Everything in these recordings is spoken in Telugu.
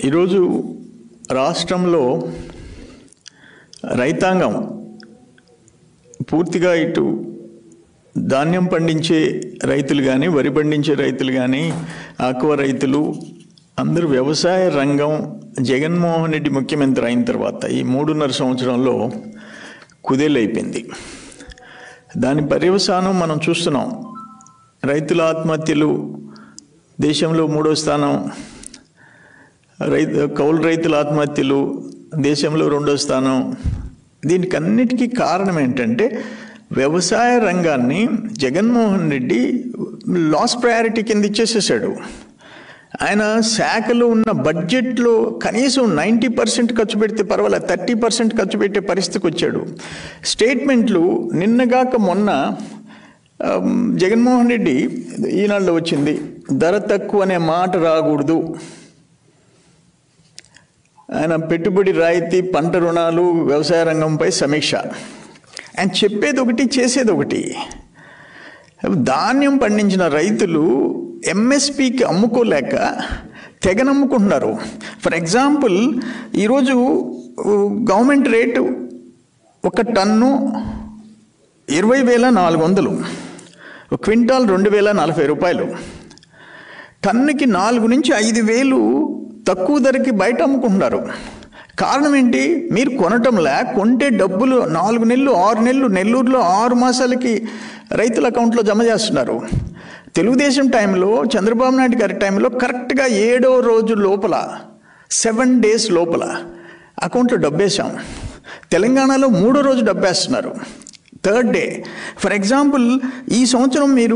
ఈరోజు రాష్ట్రంలో రైతాంగం పూర్తిగా ఇటు ధాన్యం పండించే రైతులు కానీ వరి పండించే రైతులు కానీ ఆక్వా రైతులు అందరూ వ్యవసాయ రంగం జగన్మోహన్ రెడ్డి ముఖ్యమంత్రి అయిన తర్వాత ఈ మూడున్నర సంవత్సరంలో కుదేలైపోయింది దాని పర్యవసానం మనం చూస్తున్నాం రైతుల ఆత్మహత్యలు దేశంలో మూడో స్థానం రైతు కౌలు రైతుల ఆత్మహత్యలు దేశంలో రెండో స్థానం దీనికి అన్నిటికీ కారణం ఏంటంటే వ్యవసాయ రంగాన్ని జగన్మోహన్ రెడ్డి లాస్ ప్రయారిటీ కింద ఇచ్చేసేసాడు ఆయన శాఖలో ఉన్న బడ్జెట్లో కనీసం నైంటీ పర్సెంట్ ఖర్చు పెడితే పర్వాలేదు థర్టీ పర్సెంట్ ఖర్చు పెట్టే పరిస్థితికి వచ్చాడు స్టేట్మెంట్లు నిన్నగాక మొన్న ఆమ్, జగన్మోహన్ రెడ్డి ఈనాడులో వచ్చింది ధర తక్కువ అనే మాట రాకూడదు ఆయన పెట్టుబడి రాయితీ పంట రుణాలు వ్యవసాయ రంగంపై సమీక్ష ఆయన చెప్పేది ఒకటి చేసేది ఒకటి ధాన్యం పండించిన రైతులు ఎంఎస్పికి అమ్ముకోలేక తెగ నమ్ముకుంటున్నారు ఫర్ ఎగ్జాంపుల్ ఈరోజు గవర్నమెంట్ రేటు ఒక టన్ను ఇరవై వేల నాలుగు వందలు ఒక క్వింటాల్ రెండు వేల నలభై రూపాయలు టన్నుకి నాలుగు నుంచి ఐదు వేలు తక్కువ ధరకి బయట అమ్ముకుంటున్నారు కారణం ఏంటి మీరు కొనటంలా కొంటే డబ్బులు నాలుగు నెలలు ఆరు నెలలు నెల్లూరులో ఆరు మాసాలకి రైతుల అకౌంట్లో జమ చేస్తున్నారు తెలుగుదేశం టైంలో చంద్రబాబు నాయుడు గారి టైంలో కరెక్ట్గా ఏడో రోజు లోపల సెవెన్ డేస్ లోపల అకౌంట్లో డబ్బేశాం తెలంగాణలో మూడో రోజు డబ్బేస్తున్నారు థర్డ్ డే ఫర్ ఎగ్జాంపుల్ ఈ సంవత్సరం మీరు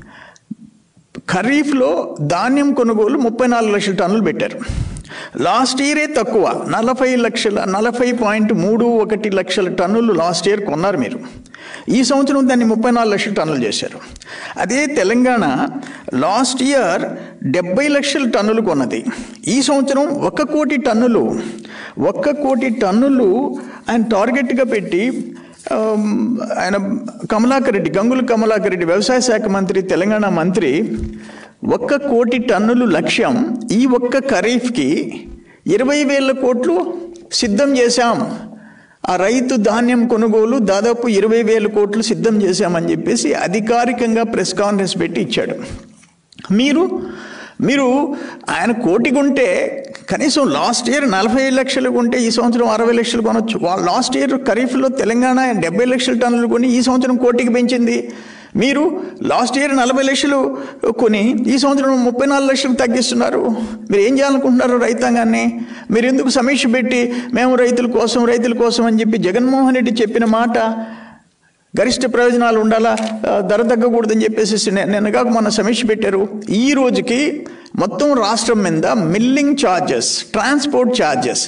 ఖరీఫ్లో ధాన్యం కొనుగోలు ముప్పై నాలుగు లక్షల టన్నులు పెట్టారు లాస్ట్ ఇయరే తక్కువ నలభై లక్షల నలభై పాయింట్ మూడు ఒకటి లక్షల టన్నులు లాస్ట్ ఇయర్ కొన్నారు మీరు ఈ సంవత్సరం దాన్ని ముప్పై నాలుగు లక్షల టన్నులు చేశారు అదే తెలంగాణ లాస్ట్ ఇయర్ డెబ్బై లక్షల టన్నులు కొన్నది ఈ సంవత్సరం ఒక కోటి టన్నులు ఒక్క కోటి టన్నులు ఆయన టార్గెట్గా పెట్టి ఆమ్, ఆయన కమలాకర్ రెడ్డి గంగుల కమలాకర్ రెడ్డి వ్యవసాయ శాఖ మంత్రి తెలంగాణ మంత్రి ఒక్క కోటి టన్నులు లక్ష్యం ఈ ఒక్క ఖరీఫ్కి ఇరవై వేల కోట్లు సిద్ధం చేశాం ఆ రైతు ధాన్యం కొనుగోలు దాదాపు ఇరవై వేల కోట్లు సిద్ధం చేశామని చెప్పేసి అధికారికంగా ప్రెస్ కాన్ఫరెన్స్ పెట్టి ఇచ్చాడు మీరు మీరు ఆయన కోటి కొంటే కనీసం లాస్ట్ ఇయర్ నలభై లక్షలు కొంటే ఈ సంవత్సరం అరవై లక్షలు కొనొచ్చు వాళ్ళ లాస్ట్ ఇయర్ ఖరీఫ్లో తెలంగాణ డెబ్బై లక్షల టన్నులు కొని ఈ సంవత్సరం కోటికి పెంచింది మీరు లాస్ట్ ఇయర్ నలభై లక్షలు కొని ఈ సంవత్సరం ముప్పై నాలుగు లక్షలు తగ్గిస్తున్నారు మీరు ఏం చేయాలనుకుంటున్నారు రైతాంగాన్ని మీరు ఎందుకు సమీక్ష పెట్టి మేము రైతుల కోసం రైతుల కోసం అని చెప్పి జగన్మోహన్ రెడ్డి చెప్పిన మాట గరిష్ట ప్రయోజనాలు ఉండాలా ఆ, ధర తగ్గకూడదని చెప్పేసి నే- నిన్నగా మొన్న సమీక్ష పెట్టారు ఈ రోజుకి మొత్తం రాష్ట్రం మీద మిల్లింగ్ ఛార్జెస్ ట్రాన్స్పోర్ట్ ఛార్జెస్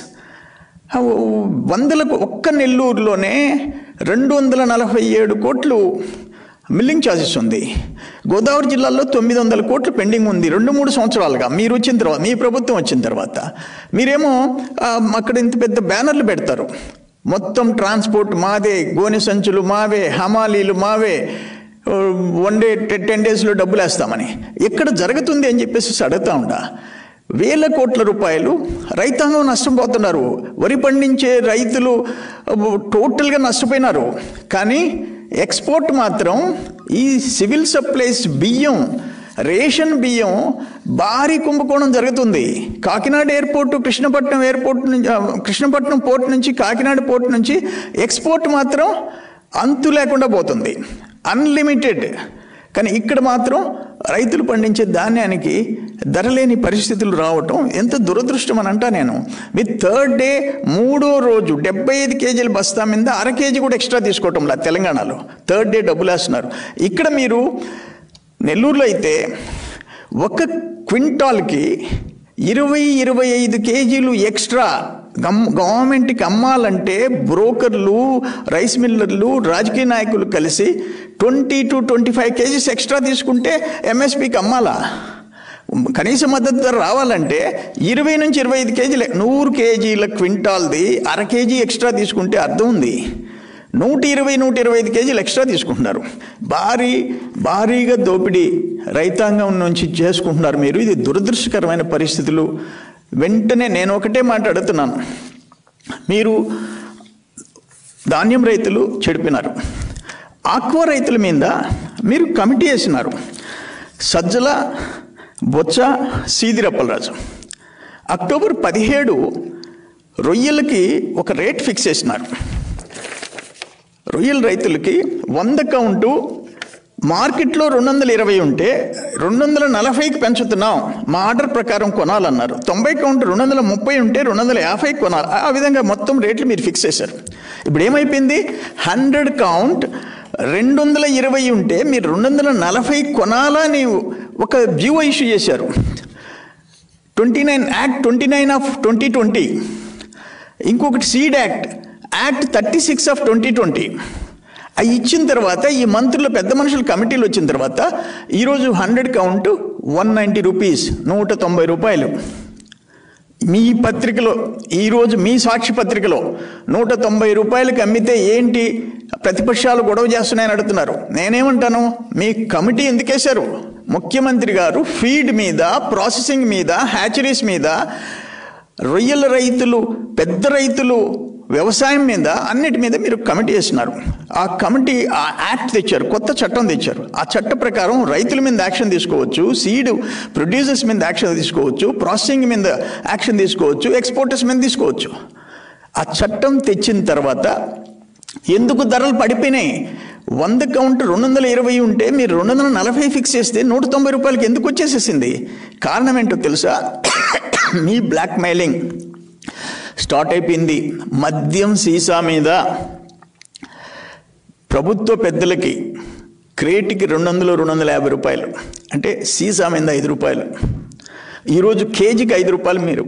వందలకు ఒక్క నెల్లూరులోనే రెండు వందల నలభై ఏడు కోట్లు మిల్లింగ్ ఛార్జెస్ ఉంది గోదావరి జిల్లాలో తొమ్మిది వందల కోట్లు పెండింగ్ ఉంది రెండు మూడు సంవత్సరాలుగా మీరు వచ్చిన తర్వాత మీ ప్రభుత్వం వచ్చిన తర్వాత మీరేమో ఆ, అక్కడ ఇంత పెద్ద బ్యానర్లు పెడతారు మొత్తం ట్రాన్స్పోర్ట్ మాదే గోనె సంచులు మావే హమాలీలు మావే ఆ, వన్ డే టె- టెన్ డేస్లో డబ్బులు వేస్తామని ఎక్కడ జరుగుతుంది అని చెప్పేసి అడుగుతా ఉండా వేల కోట్ల రూపాయలు రైతాంగం నష్టపోతున్నారు వరి పండించే రైతులు అబ్బో, టోటల్గా నష్టపోయినారు కానీ ఎక్స్పోర్ట్ మాత్రం ఈ సివిల్ సప్లైస్ బియ్యం రేషన్ బియ్యం భారీ కుంభకోణం జరుగుతుంది కాకినాడ ఎయిర్పోర్టు కృష్ణపట్నం ఎయిర్పోర్ట్ నుంచి ఆ, కృష్ణపట్నం పోర్ట్ నుంచి కాకినాడ పోర్ట్ నుంచి ఎక్స్పోర్ట్ మాత్రం అంతు లేకుండా పోతుంది అన్లిమిటెడ్ కానీ ఇక్కడ మాత్రం రైతులు పండించే ధాన్యానికి ధర లేని పరిస్థితులు రావటం ఎంత దురదృష్టం అని అంటా నేను మీ థర్డ్ డే మూడో రోజు డెబ్బై ఐదు కేజీల బస్తా మీద అర కేజీ కూడా ఎక్స్ట్రా తీసుకోవటంలా తెలంగాణలో థర్డ్ డే డబ్బులు వేస్తున్నారు ఇక్కడ మీరు నెల్లూరులో అయితే ఒక క్వింటాల్కి ఇరవై ఇరవై ఐదు కేజీలు ఎక్స్ట్రా గమ్ గవర్నమెంట్కి అమ్మాలంటే బ్రోకర్లు రైస్ మిల్లర్లు రాజకీయ నాయకులు కలిసి twenty to twenty five kgs extra తీసుకుంటే ఎంఎస్పికి అమ్మాలా కనీస మద్దతు ధర రావాలంటే ఇరవై నుంచి ఇరవై ఐదు కేజీలే నూరు కేజీల క్వింటాల్ది అర కేజీ ఎక్స్ట్రా తీసుకుంటే అర్థం ఉంది నూట ఇరవై నూట ఇరవై ఐదు కేజీలు ఎక్స్ట్రా తీసుకుంటున్నారు భారీ భారీగా దోపిడీ రైతాంగం నుంచి చేసుకుంటున్నారు మీరు ఇది దురదృష్టకరమైన పరిస్థితులు వెంటనే నేను ఒకటే మాట అడుగుతున్నాను మీరు ధాన్యం రైతులు చెడిపినారు ఆక్వా రైతుల మీద మీరు కమిటీ వేసినారు సజ్జల బొత్స సీదిరప్పలరాజు అక్టోబర్ పదిహేడు రొయ్యలకి ఒక రేట్ ఫిక్స్ చేసినారు రొయ్యల రైతులకి వంద కౌంటు మార్కెట్లో రెండు వందల ఇరవై ఉంటే రెండు వందల నలభైకి పెంచుతున్నాం మా ఆర్డర్ ప్రకారం కొనాలన్నారు తొంభై కౌంట్ రెండు వందల ముప్పై ఉంటే రెండు వందల యాభైకి కొనాలి ఆ విధంగా మొత్తం రేట్లు మీరు ఫిక్స్ చేశారు ఇప్పుడు ఏమైపోయింది హండ్రెడ్ కౌంట్ రెండు వందల ఇరవై ఉంటే మీరు రెండు వందల నలభై కొనాలని ఒక జీవో ఇష్యూ చేశారు twenty nine act twenty nine of twenty twenty ఇంకొకటి seed act act thirty six of twenty twenty అవి ఇచ్చిన తర్వాత ఈ మంత్రులు పెద్ద మనుషుల కమిటీలు వచ్చిన తర్వాత ఈరోజు hundred count one ninety rupees నూట తొంభై రూపాయలు మీ పత్రికలో ఈరోజు మీ సాక్షి పత్రికలో నూట తొంభై రూపాయలకి అమ్మితే ఏంటి ప్రతిపక్షాలు గొడవ చేస్తున్నాయని అడుగుతున్నారు నేనేమంటాను మీ కమిటీ ఎందుకేశారు ముఖ్యమంత్రి గారు ఫీడ్ మీద ప్రాసెసింగ్ మీద హ్యాచరీస్ మీద రొయ్యల రైతులు పెద్ద రైతులు వ్యవసాయం మీద అన్నిటి మీద మీరు కమిటీ వేసినారు ఆ కమిటీ ఆ యాక్ట్ తెచ్చారు కొత్త చట్టం తెచ్చారు ఆ చట్ట ప్రకారం రైతుల మీద యాక్షన్ తీసుకోవచ్చు సీడ్ ప్రొడ్యూసర్స్ మీద యాక్షన్ తీసుకోవచ్చు ప్రాసెసింగ్ మీద యాక్షన్ తీసుకోవచ్చు ఎక్స్పోర్టర్స్ మీద తీసుకోవచ్చు ఆ చట్టం తెచ్చిన తర్వాత ఎందుకు ధరలు పడిపోయినాయి వంద కౌంట్ రెండు వందల ఇరవై ఉంటే మీరు రెండు వందల నలభై ఫిక్స్ చేస్తే నూట తొంభై రూపాయలకి ఎందుకు వచ్చేసేసింది కారణం ఏంటో తెలుసా మీ బ్లాక్ మెయిలింగ్ స్టార్ట్ అయిపోయింది మద్యం సీసా మీద ప్రభుత్వ పెద్దలకి క్రేట్కి రెండు వందలు రెండు వందల యాభై రూపాయలు అంటే సీసా మీద ఐదు రూపాయలు ఈరోజు కేజీకి ఐదు రూపాయలు మీరు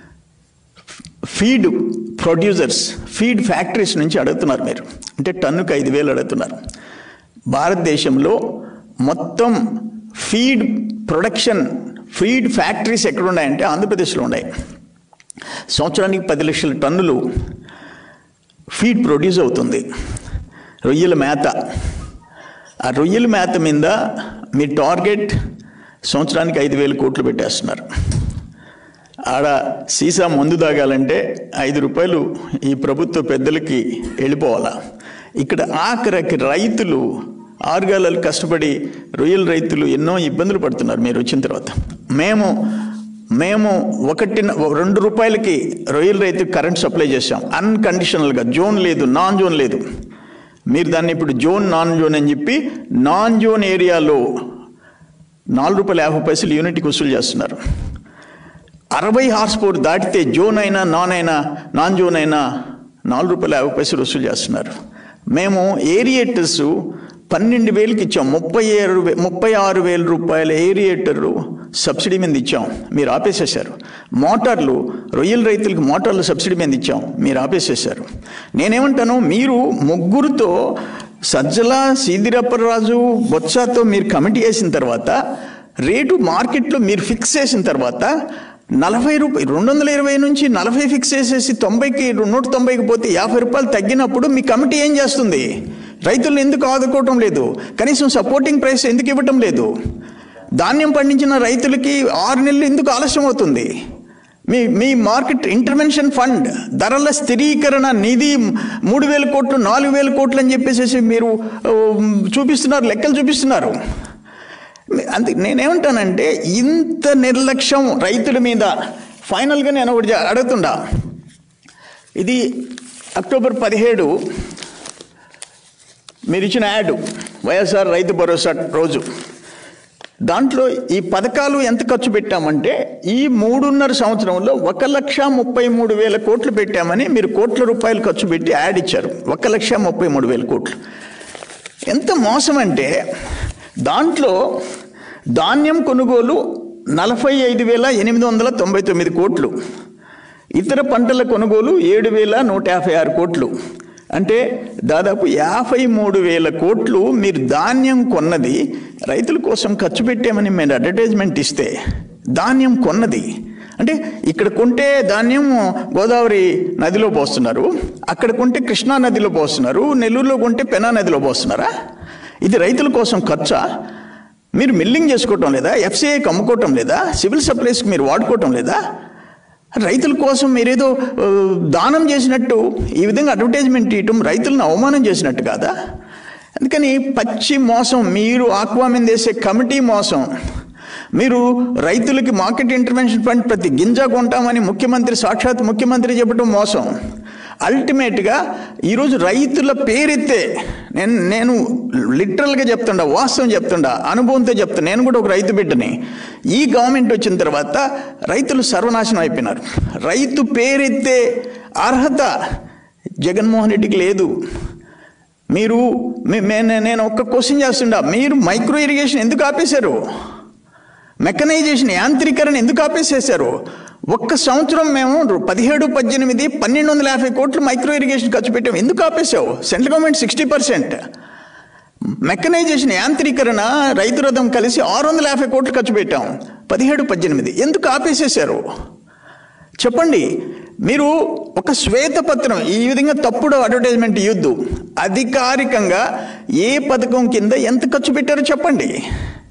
ఫీడ్ ప్రొడ్యూసర్స్ ఫీడ్ ఫ్యాక్టరీస్ నుంచి అడుగుతున్నారు మీరు అంటే టన్నుకు ఐదు వేలు అడుగుతున్నారు భారతదేశంలో మొత్తం ఫీడ్ ప్రొడక్షన్ ఫీడ్ ఫ్యాక్టరీస్ ఎక్కడ ఉన్నాయంటే ఆంధ్రప్రదేశ్లో ఉన్నాయి సంవత్సరానికి పది లక్షల టన్నులు ఫీడ్ ప్రొడ్యూస్ అవుతుంది రొయ్యల మేత ఆ రొయ్యల మేత మీద మీ టార్గెట్ సంవత్సరానికి ఐదు వేల కోట్లు పెట్టేస్తున్నారు ఆడ సీసా మందు తాగాలంటే ఐదు రూపాయలు ఈ ప్రభుత్వ పెద్దలకి వెళ్ళిపోవాలా ఇక్కడ ఆఖరికి రైతులు ఆరుగాలలు కష్టపడి రొయ్యల రైతులు ఎన్నో ఇబ్బందులు పడుతున్నారు మీరు వచ్చిన తర్వాత మేము మేము ఒకటి రెండు రూపాయలకి రొయ్యల రైతుకి కరెంట్ సప్లై చేసాం అన్కండిషనల్గా జోన్ లేదు నాన్ జోన్ లేదు మీరు దాన్ని ఇప్పుడు జోన్ నాన్ జోన్ అని చెప్పి నాన్ జోన్ ఏరియాలో నాలుగు రూపాయల యాభై పైసలు యూనిట్కి వసూలు చేస్తున్నారు అరవై హార్స్ పవర్ దాటితే జోన్ అయినా నాన్ అయినా నాన్ జోన్ అయినా నాలుగు రూపాయల యాభై పైసలు వసూలు చేస్తున్నారు మేము ఏరియేటర్స్ పన్నెండు వేలకి ఇచ్చాం ముప్పై ఏడు వే- ముప్పై ఆరు వేల రూపాయల ఏరియేటర్లు సబ్సిడీ మీద ఇచ్చాం మీరు ఆపేసేశారు మోటార్లు రొయ్యల రైతులకు మోటార్లు సబ్సిడీ మీద ఇచ్చాం మీరు ఆపేసేశారు నేనేమంటాను మీరు ముగ్గురుతో సజ్జల సీదిరప్పరాజు బొత్సతో మీరు కమిటీ వేసిన తర్వాత రేటు మార్కెట్లో మీరు ఫిక్స్ చేసిన తర్వాత నలభై రూపాయలు రెండు వందల ఇరవై నుంచి నలభై ఫిక్స్ చేసేసి తొంభైకి నూట తొంభైకి పోతే యాభై రూపాయలు తగ్గినప్పుడు మీ కమిటీ ఏం చేస్తుంది రైతులను ఎందుకు ఆదుకోవటం లేదు కనీసం సపోర్టింగ్ ప్రైస్ ఎందుకు ఇవ్వటం లేదు ధాన్యం పండించిన రైతులకి ఆరు నెలలు ఎందుకు ఆలస్యం అవుతుంది మీ మీ మార్కెట్ ఇంటర్వెన్షన్ ఫండ్ ధరల స్థిరీకరణ నిధి మూడు వేల కోట్లు నాలుగు వేల కోట్లు అని చెప్పేసి మీరు ఆ, చూపిస్తున్నారు లెక్కలు చూపిస్తున్నారు అంతే నేనేమంటానంటే ఇంత నిర్లక్ష్యం రైతుల మీద ఫైనల్గా నేను ఒకటి జ- అడుగుతుండా ఇది అక్టోబర్ పదిహేడు మీరు ఇచ్చిన యాడ్ వైఎస్ఆర్ రైతు భరోసా రోజు దాంట్లో ఈ పథకాలు ఎంత ఖర్చు పెట్టామంటే ఈ మూడున్నర సంవత్సరంలో ఒక లక్ష ముప్పై మూడు వేల కోట్లు పెట్టామని మీరు కోట్ల రూపాయలు ఖర్చు పెట్టి యాడ్ ఇచ్చారు ఒక లక్ష ముప్పై మూడు వేల కోట్లు ఎంత మోసం అంటే దాంట్లో ధాన్యం కొనుగోలు నలభై ఐదు వేల ఎనిమిది వందల తొంభై తొమ్మిది కోట్లు ఇతర పంటల కొనుగోలు ఏడు వేల నూట యాభై ఆరు కోట్లు అంటే దాదాపు యాభై మూడు వేల కోట్లు మీరు ధాన్యం కొన్నది రైతుల కోసం ఖర్చు పెట్టామని మీరు అడ్వర్టైజ్మెంట్ ఇస్తే ధాన్యం కొన్నది అంటే ఇక్కడ కొంటే ధాన్యం గోదావరి నదిలో పోస్తున్నారు అక్కడ కొంటే కృష్ణా నదిలో పోస్తున్నారు నెల్లూరులో కొంటే పెనా నదిలో పోస్తున్నారా ఇది రైతుల కోసం ఖర్చా మీరు మిల్లింగ్ చేసుకోవటం లేదా ఎఫ్సిఐకి అమ్ముకోవటం లేదా సివిల్ సప్లైస్కి మీరు వాడుకోవటం లేదా రైతుల కోసం మీరేదో ఆ, దానం చేసినట్టు ఈ విధంగా అడ్వర్టైజ్మెంట్ ఇవ్వటం రైతులను అవమానం చేసినట్టు కాదా అందుకని పచ్చి మోసం మీరు ఆక్వా మీద వేసే కమిటీ మోసం మీరు రైతులకి మార్కెట్ ఇంటర్వెన్షన్ ఫండ్ ప్రతి గింజ కొంటామని ముఖ్యమంత్రి సాక్షాత్ ముఖ్యమంత్రి చెప్పడం మోసం అల్టిమేట్గా ఈరోజు రైతుల పేరెత్తే నేను నేను లిటరల్గా చెప్తుండా వాస్తవం చెప్తుండా అనుభవంతో చెప్తాను నేను కూడా ఒక రైతు బిడ్డని ఈ గవర్నమెంట్ వచ్చిన తర్వాత రైతులు సర్వనాశనం అయిపోయినారు రైతు పేరెత్తే అర్హత జగన్మోహన్ రెడ్డికి లేదు మీరు మే- మే- నేను ఒక్క క్వశ్చన్ చేస్తుండా మీరు మైక్రో ఇరిగేషన్ ఎందుకు ఆపేశారు మెకనైజేషన్ యాంత్రీకరణ ఎందుకు ఆపేసేశారు ఒక్క సంవత్సరం మేము పదిహేడు పద్దెనిమిది పన్నెండు వందల యాభై కోట్లు మైక్రో ఇరిగేషన్ ఖర్చు పెట్టాం ఎందుకు ఆపేసావు central government sixty percent mechanisation యాంత్రీకరణ రైతు రథం కలిసి ఆరు వందల యాభై కోట్లు ఖర్చు పెట్టాం పదిహేడు పద్దెనిమిది ఎందుకు ఆపేసేశారు చెప్పండి మీరు ఒక శ్వేతపత్రం ఈ విధంగా తప్పుడు అడ్వర్టైజ్మెంట్ ఇవ్వద్దు అధికారికంగా ఏ పథకం కింద ఎంత ఖర్చు పెట్టారో చెప్పండి